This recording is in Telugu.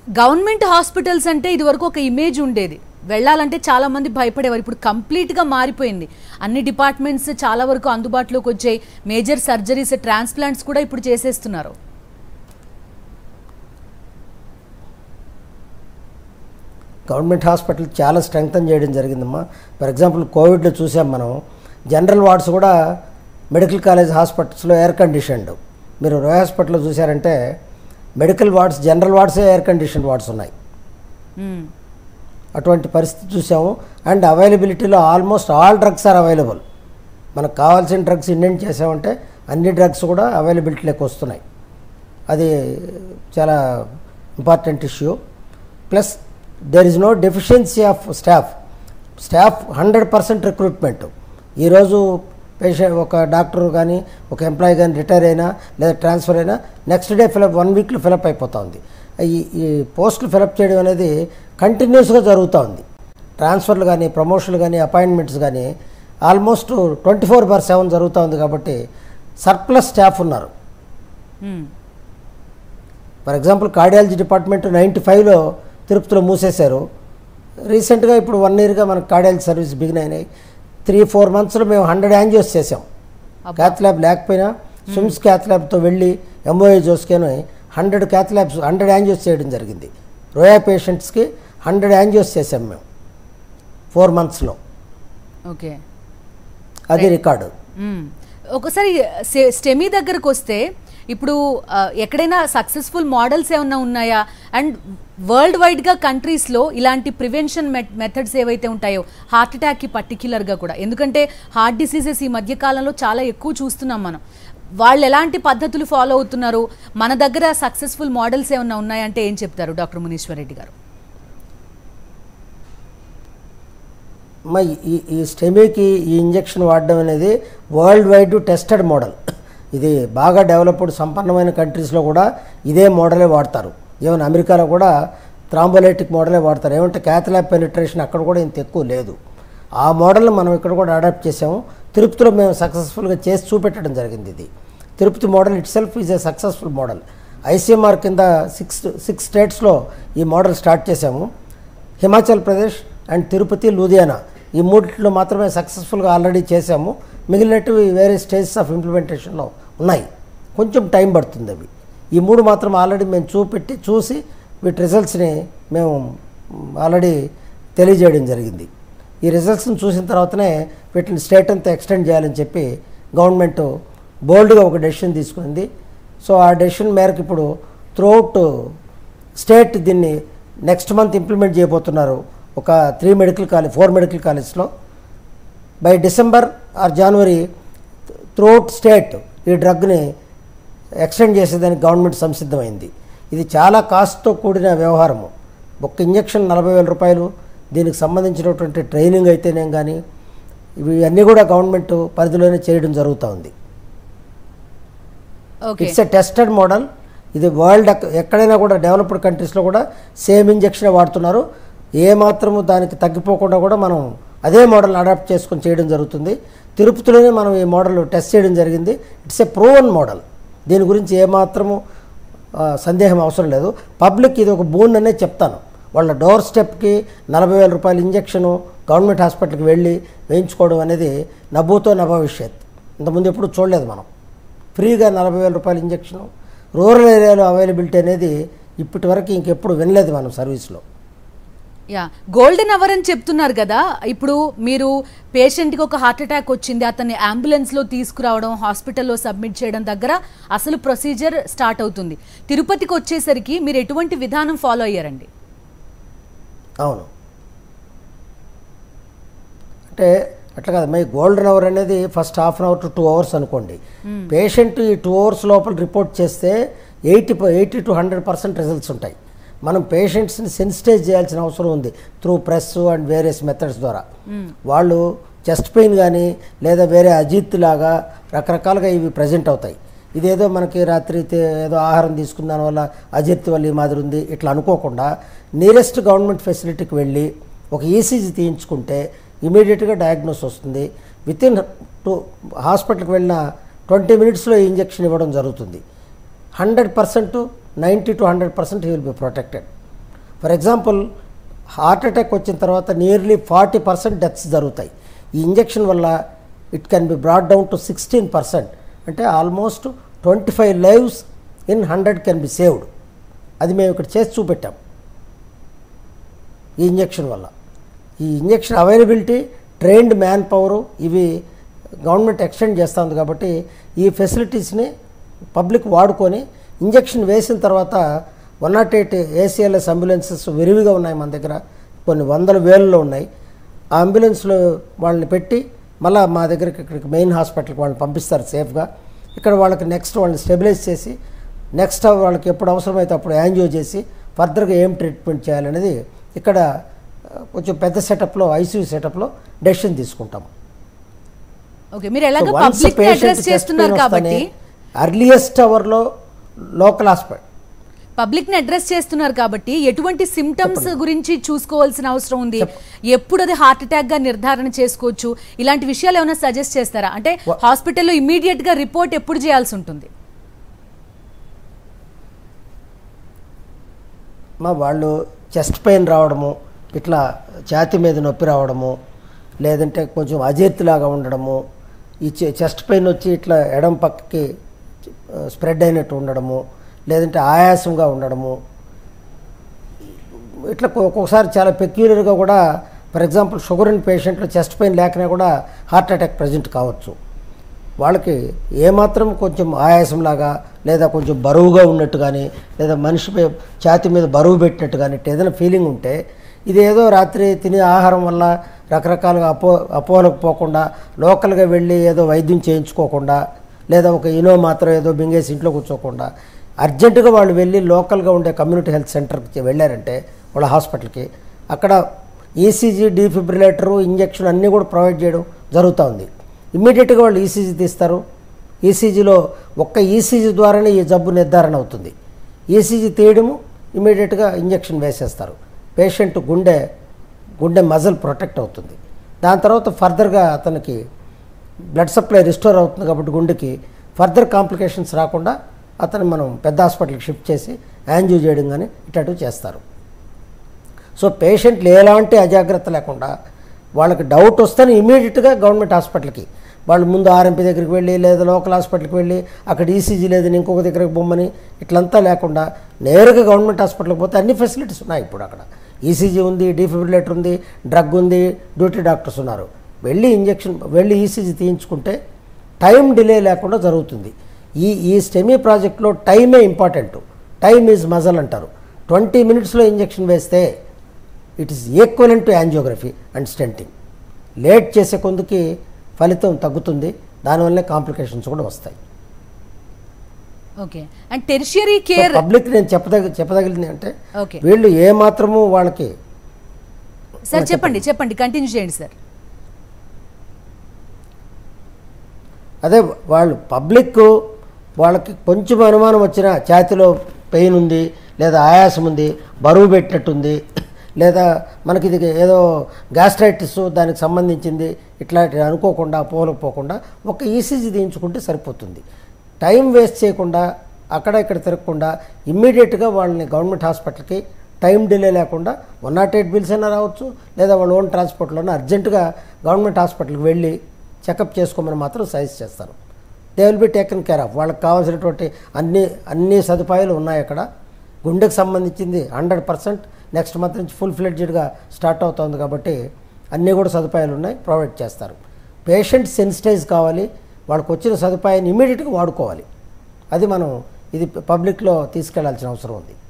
గవర్నమెంట్ హాస్పిటల్స్ అంటే ఇది వరకు ఒక ఇమేజ్ ఉండేది వెళ్ళాలంటే చాలా మంది భయపడేవారు ఇప్పుడు కంప్లీట్గా మారిపోయింది అన్ని డిపార్ట్మెంట్స్ చాలా వరకు అందుబాటులోకి వచ్చాయి మేజర్ సర్జరీస్ ట్రాన్స్ప్లాంట్స్ కూడా ఇప్పుడు చేసేస్తున్నారు గవర్నమెంట్ హాస్పిటల్ చాలా స్ట్రెంగ్తన్ చేయడం జరిగిందమ్మా ఫర్ ఎగ్జాంపుల్ కోవిడ్లో చూసాం మనం జనరల్ వార్డ్స్ కూడా మెడికల్ కాలేజ్ హాస్పిటల్స్లో ఎయిర్ కండిషన్డ్ మీరు రోయ్ హాస్పిటల్లో చూసారంటే మెడికల్ వార్డ్స్ జనరల్ వార్డ్సే ఎయిర్ కండిషన్ వార్డ్స్ ఉన్నాయి మ్మ్. అటువంటి పరిస్థితి చూసాము అండ్ అవైలబిలిటీలో almost all drugs are available మనకు కావాల్సిన డ్రగ్స్ ఇండెంట్ చేసామంటే అన్ని డ్రగ్స్ కూడా అవైలబిలిటీలోకి వస్తున్నాయి అది చాలా important issue plus there is no deficiency of staff staff hundred percent recruitment ఈరోజు పేషెంట్ ఒక డాక్టర్ కానీ ఒక ఎంప్లాయీ కానీ రిటైర్ అయినా లేదా ట్రాన్స్ఫర్ అయినా నెక్స్ట్ డే ఫిలప్ వన్ వీక్లో ఫిలప్ అయిపోతూ ఉంది ఈ ఈ పోస్టులు ఫిలప్ చేయడం అనేది కంటిన్యూస్గా జరుగుతూ ఉంది ట్రాన్స్ఫర్లు కానీ ప్రమోషన్లు కానీ అపాయింట్మెంట్స్ కానీ almost twenty four by seven జరుగుతూ ఉంది కాబట్టి సర్ప్లస్ స్టాఫ్ ఉన్నారు మ్మ్. For example cardiology department ninety ఫైవ్లో తిరుపతిలో మూసేశారు రీసెంట్గా ఇప్పుడు వన్ ఇయర్గా మనకు కార్డియాలజీ సర్వీస్ బిగిన్ అయినాయి త్రీ ఫోర్ మంత్స్లో మేము హండ్రెడ్ యాంజియోస్ చేసాం క్యాత్ ల్యాబ్ లేకపోయినా స్విమ్స్ క్యాత్ ల్యాబ్తో వెళ్ళి ఎంఓఏ జోస్కేని hundred cath labs hundred angios చేయడం జరిగింది రోయా పేషెంట్స్కి హండ్రెడ్ యాంజియోస్ చేసాం మేము ఫోర్ మంత్స్లో ఓకే అది రికార్డు మ్మ్. ఒకసారి సె- స్టెమీ దగ్గరకు వస్తే ఇప్పుడు ఆ, ఎక్కడైనా సక్సెస్ఫుల్ మోడల్స్ ఏమైనా ఉన్నాయా అండ్ వరల్డ్ వైడ్గా కంట్రీస్లో ఇలాంటి ప్రివెన్షన్ మెథడ్స్ ఏవైతే ఉంటాయో హార్ట్ అటాక్కి పర్టిక్యులర్గా కూడా ఎందుకంటే హార్ట్ డిసీజెస్ ఈ మధ్య కాలంలో చాలా ఎక్కువ చూస్తున్నాం మనం వాళ్ళు ఎలాంటి పద్ధతులు ఫాలో అవుతున్నారు మన దగ్గర సక్సెస్ఫుల్ మోడల్స్ ఏమైనా ఉన్నాయంటే ఏం చెప్తారు డాక్టర్ మునీశ్వర్ రెడ్డి గారు మా ఈ ఈ స్టెమీకి ఈ ఇంజెక్షన్ వాడడం అనేది వరల్డ్ వైడ్ టెస్టెడ్ మోడల్ ఇది బాగా డెవలప్డ్ సంపన్నమైన కంట్రీస్లో కూడా ఇదే మోడలే వాడతారు ఈవెన్ అమెరికాలో కూడా థ్రాంబోలైటిక్ మోడలే వాడతారు ఏమంటే క్యాథలాబ్ పెనిట్రేషన్ అక్కడ కూడా ఇంత ఎక్కువ లేదు ఆ మోడల్ని మనం ఇక్కడ కూడా అడాప్ట్ చేసాము తిరుపతిలో మేము సక్సెస్ఫుల్గా చేసి చూపెట్టడం జరిగింది ఇది Tirupati model itself is a successful model ICMR కింద సిక్స్ సిక్స్ స్టేట్స్లో ఈ మోడల్ స్టార్ట్ చేసాము హిమాచల్ ప్రదేశ్ అండ్ తిరుపతి లూధియానా ఈ మూడిట్లో మాత్రమే సక్సెస్ఫుల్గా ఆల్రెడీ చేశాము మిగిలినవి వేరే స్టేజెస్ ఆఫ్ ఇంప్లిమెంటేషన్లో ఉన్నాయి కొంచెం టైం పడుతుంది అవి ఈ మూడు మాత్రం ఆల్రెడీ మేము చూపెట్టి చూసి వీటి రిజల్ట్స్ని మేము ఆల్రెడీ తెలియజేయడం జరిగింది ఈ రిజల్ట్స్ని చూసిన తర్వాతనే వీటిని స్టేట్ అంతా ఎక్స్టెండ్ చేయాలని చెప్పి గవర్నమెంట్ బోల్డ్గా ఒక డెసిషన్ తీసుకుంది సో ఆ డెసిషన్ మేరకు ఇప్పుడు త్రూఅవుట్ స్టేట్ దీన్ని నెక్స్ట్ మంత్ ఇంప్లిమెంట్ చేయబోతున్నారు ఒక three medical college four medical కాలేజ్లో by December or January throughout state ఈ డ్రగ్ని ఎక్స్టెండ్ చేసేదానికి గవర్నమెంట్ సంసిద్ధమైంది ఇది చాలా కాస్ట్తో కూడిన వ్యవహారము ఒక్క ఇంజెక్షన్ నలభై వేల రూపాయలు దీనికి సంబంధించినటువంటి ట్రైనింగ్ అయితేనేం కానీ ఇవి అన్నీ కూడా గవర్నమెంట్ పరిధిలోనే చేయడం జరుగుతూ ఉంది okay it's a tested model ఇది వరల్డ్ ఎక్క- ఎక్కడైనా కూడా డెవలప్డ్ కంట్రీస్లో కూడా సేమ్ ఇంజెక్షనే వాడుతున్నారు ఏ మాత్రము దానికి తగ్గిపోకుండా కూడా మనం అదే మోడల్ అడాప్ట్ చేసుకొని చేయడం జరుగుతుంది తిరుపతిలోనే మనం ఈ మోడల్ టెస్ట్ చేయడం జరిగింది ఇట్స్ ఎ ప్రూవన్ మోడల్ దీని గురించి ఏమాత్రము ఆ, సందేహం అవసరం లేదు పబ్లిక్ ఇది ఒక బూన్ అనే చెప్తాను వాళ్ళ డోర్ స్టెప్కి నలభై వేల రూపాయల ఇంజెక్షను గవర్నమెంట్ హాస్పిటల్కి వెళ్ళి వేయించుకోవడం అనేది నభూతో నభవిష్యత్ ఇంతకుముందు ఎప్పుడు చూడలేదు మనం ఫ్రీగా నలభై వేల రూపాయల ఇంజెక్షను రూరల్ ఏరియాలో అవైలబిలిటీ అనేది ఇప్పటి వరకు ఇంకెప్పుడు వినలేదు మనం సర్వీస్లో యా గోల్డెన్ అవర్ అని చెప్తున్నారు కదా ఇప్పుడు మీరు పేషెంట్కి ఒక హార్ట్ అటాక్ వచ్చింది అతన్ని అంబులెన్స్లో తీసుకురావడం హాస్పిటల్లో సబ్మిట్ చేయడం దగ్గర అసలు ప్రొసీజర్ స్టార్ట్ అవుతుంది తిరుపతికి వచ్చేసరికి మీరు ఎటువంటి విధానం ఫాలో అయ్యారండి అవును అంటే అట్లా కాదు మై గోల్డెన్ అవర్ అనేది first half an hour to two hours అనుకోండి పేషెంట్ ఈ టూ అవర్స్ లోపల రిపోర్ట్ చేస్తే eighty eighty to hundred percent results ఉంటాయి మనం పేషెంట్స్ని సెన్సిటైజ్ చేయాల్సిన అవసరం ఉంది through press and various methods ద్వారా వాళ్ళు చెస్ట్ పెయిన్ కానీ లేదా వేరే అజిత్ లాగా రకరకాలుగా ఇవి ప్రజెంట్ అవుతాయి ఇదేదో మనకి రాత్రి తే- ఏదో ఆహారం తీసుకున్న దానివల్ల అజిత్ వల్ల ఈ మాదిరి ఉంది ఇట్లా అనుకోకుండా నియరెస్ట్ గవర్నమెంట్ ఫెసిలిటీకి వెళ్ళి ఒక ఈసీజీ తీయించుకుంటే ఇమీడియట్గా డయాగ్నోస్ వస్తుంది విత్ ఇన్ టూ హాస్పిటల్కి వెళ్ళిన ట్వంటీ మినిట్స్లో ఈ ఇంజెక్షన్ ఇవ్వడం జరుగుతుంది hundred percent ninety to hundred percent he will be protected for example heart attack వచ్చిన తర్వాత నియర్లీ ఫార్టీ పర్సెంట్ డెత్స్ జరుగుతాయి ఈ ఇంజెక్షన్ వల్ల it can be brought down to sixteen percent అంటే almost twenty five lives in hundred can be saved అది మేము ఇక్కడ చేసి చూపెట్టాం ఈ ఇంజెక్షన్ వల్ల ఈ injection availability trained manpower ఇవి గవర్నమెంట్ ఎక్స్టెండ్ చేస్తుంది కాబట్టి ఈ ఫెసిలిటీస్ని పబ్లిక్ వాడుకొని ఇంజెక్షన్ వేసిన తర్వాత one nought eight ACLS ambulances విరివిగా ఉన్నాయి మన దగ్గర కొన్ని వందల వేలలో ఉన్నాయి ఆ అంబులెన్స్లో వాళ్ళని పెట్టి మళ్ళీ మా దగ్గరికి ఇక్కడికి మెయిన్ హాస్పిటల్కి వాళ్ళని పంపిస్తారు సేఫ్గా ఇక్కడ వాళ్ళకి నెక్స్ట్ వాళ్ళని స్టెబిలైజ్ చేసి నెక్స్ట్ వాళ్ళకి ఎప్పుడు అవసరమైతే అప్పుడు యాంజియో చేసి ఫర్దర్గా ఏం ట్రీట్మెంట్ చేయాలనేది ఇక్కడ ఆ, కొంచెం పెద్ద సెటప్లో ఐసీయూ సెటప్లో డెసిషన్ తీసుకుంటాం ఓకే మీరు ఎలాగో పబ్లిక్ అడ్రస్ చేస్తున్నారు కాబట్టి అర్లియస్ట్ అవర్లో లోకల్ హాస్పిటల్ పబ్లిక్ ని అడ్రస్ చేస్తున్నారు కాబట్టి ఎటువంటి సిమ్టమ్స్ గురించి చూసుకోవాల్సిన అవసరం ఉంది ఎప్పుడు అది హార్ట్ అటాక్ గా నిర్ధారణ చేసుకోవచ్చు ఇలాంటి విషయాలు ఏమైనా సజెస్ట్ చేస్తారా అంటే హాస్పిటల్లో ఇమీడియట్ గా రిపోర్ట్ ఎప్పుడు చేయాల్సి ఉంటుంది మా వాళ్ళు చెస్ట్ పెయిన్ రావడము ఇట్లా ఛాతి మీద నొప్పి రావడము లేదంటే కొంచెం అజీర్తిలాగా ఉండడము ఈ చె- చెస్ట్ పెయిన్ వచ్చి ఇట్లా ఎడం పక్కకి స్ప్రెడ్ అయినట్టు ఉండడము లేదంటే ఆయాసంగా ఉండడము ఇట్లా ఒక్కొ- ఒక్కొక్కసారి చాలా పెక్యులర్గా కూడా ఫర్ ఎగ్జాంపుల్ షుగర్ ఇన్ పేషెంట్లు చెస్ట్ పెయిన్ లేకనే కూడా హార్ట్ అటాక్ ప్రజెంట్ కావచ్చు వాళ్ళకి ఏమాత్రం కొంచెం ఆయాసంలాగా లేదా కొంచెం బరువుగా ఉన్నట్టు కానీ లేదా మనిషిపై ఛాతి మీద బరువు పెట్టినట్టు కానీ ఏదైనా ఫీలింగ్ ఉంటే ఇది ఏదో రాత్రి తినే ఆహారం వల్ల రకరకాలుగా అపో అపోహలకు పోకుండా లోకల్గా వెళ్ళి ఏదో వైద్యం చేయించుకోకుండా లేదా ఒక ఇనో మాత్రం ఏదో బింగేసి ఇంట్లో కూర్చోకుండా అర్జెంటుగా వాళ్ళు వెళ్ళి లోకల్గా ఉండే కమ్యూనిటీ హెల్త్ సెంటర్కి వెళ్ళారంటే వాళ్ళ హాస్పిటల్కి అక్కడ ఈసీజీ డీఫిబ్రిలేటరు ఇంజెక్షన్ అన్నీ కూడా ప్రొవైడ్ చేయడం జరుగుతూ ఉంది ఇమ్మీడియట్గా వాళ్ళు ఈసీజీ తీస్తారు ఈసీజీలో ఒక్క ఈసీజీ ద్వారానే ఈ జబ్బు నిర్ధారణ అవుతుంది ఈసీజీ తీయడము ఇమ్మీడియట్గా ఇంజెక్షన్ వేసేస్తారు పేషెంట్ గుండె గుండె మజల్ ప్రొటెక్ట్ అవుతుంది దాని తర్వాత ఫర్దర్గా అతనికి బ్లడ్ సప్లై రిస్టోర్ అవుతుంది కాబట్టి గుండెకి ఫర్దర్ కాంప్లికేషన్స్ రాకుండా అతను మనం పెద్ద హాస్పిటల్కి షిఫ్ట్ చేసి యాంజియో చేయడం కానీ ఇట్లాంటివి చేస్తారు సో పేషెంట్లు ఎలాంటి అజాగ్రత్త లేకుండా వాళ్ళకి డౌట్ వస్తేనే ఇమీడియట్గా గవర్నమెంట్ హాస్పిటల్కి వాళ్ళు ముందు ఆర్ఎంపీ దగ్గరికి వెళ్ళి లేదా లోకల్ హాస్పిటల్కి వెళ్ళి అక్కడ ఈసీజీ లేదని ఇంకొక దగ్గరికి బొమ్మని ఇట్లంతా లేకుండా నేరుగా గవర్నమెంట్ హాస్పిటల్కి పోతే అన్ని ఫెసిలిటీస్ ఉన్నాయి ఇప్పుడు అక్కడ ఈసీజీ ఉంది డీఫిబ్రిలేటర్ ఉంది డ్రగ్ ఉంది డ్యూటీ డాక్టర్స్ ఉన్నారు వెళ్ళి ఇంజెక్షన్ వెళ్ళి ఈసీజీ తీయించుకుంటే టైం డిలే లేకుండా జరుగుతుంది ఈ ఈ స్టెమీ ప్రాజెక్ట్లో టైమే ఇంపార్టెంట్ టైమ్ ఈజ్ మజల్ అంటారు ట్వంటీ మినిట్స్లో ఇంజెక్షన్ వేస్తే it is equivalent to angiography and stenting late చేసే కొందుకి ఫలితం తగ్గుతుంది దానివల్లే కాంప్లికేషన్స్ కూడా వస్తాయి okay and tertiary care public నేను చెప్పదగ చెప్పదగిలింది అంటే ఓకే వీళ్ళు ఏ మాత్రము వాళ్ళకి సార్ చెప్పండి చెప్పండి కంటిన్యూ చేయండి సార్ అదే వాళ్ళు పబ్లిక్ వాళ్ళకి కొంచెం అనుమానం వచ్చినా ఛాతిలో పెయిన్ ఉంది లేదా ఆయాసం ఉంది బరువు పెట్టినట్టుంది లేదా మనకి ఇది ఏదో గ్యాస్ట్రైటిస్ దానికి సంబంధించింది ఇట్లాంటివి అనుకోకుండా పోకపోకుండా ఒక ఈసీజీ తీయించుకుంటే సరిపోతుంది టైం వేస్ట్ చేయకుండా అక్కడ ఇక్కడ తిరగకుండా ఇమ్మీడియట్గా వాళ్ళని గవర్నమెంట్ హాస్పిటల్కి టైం డిలే లేకుండా వన్ నాట్ ఎయిట్ బిల్స్ అయినా రావచ్చు లేదా వాళ్ళ ఓన్ ట్రాన్స్పోర్ట్లోనే అర్జెంటుగా గవర్నమెంట్ హాస్పిటల్కి వెళ్ళి చెకప్ చేసుకోమని మాత్రం సజెస్ట్ చేస్తారు they will be taken care of వాళ్ళకి కావాల్సినటువంటి అన్ని అన్ని సదుపాయాలు ఉన్నాయి అక్కడ గుండెకి సంబంధించింది హండ్రెడ్ పర్సెంట్ నెక్స్ట్ మంత్ నుంచి ఫుల్ ఫ్లెడ్జెడ్గా స్టార్ట్ అవుతుంది కాబట్టి అన్నీ కూడా సదుపాయాలు ఉన్నాయి ప్రొవైడ్ చేస్తారు పేషెంట్ సెన్సిటైజ్ కావాలి వాళ్ళకి వచ్చిన సదుపాయాన్ని ఇమీడియట్గా వాడుకోవాలి అది మనం ఇది పబ్లిక్లో తీసుకెళ్లాల్సిన అవసరం ఉంది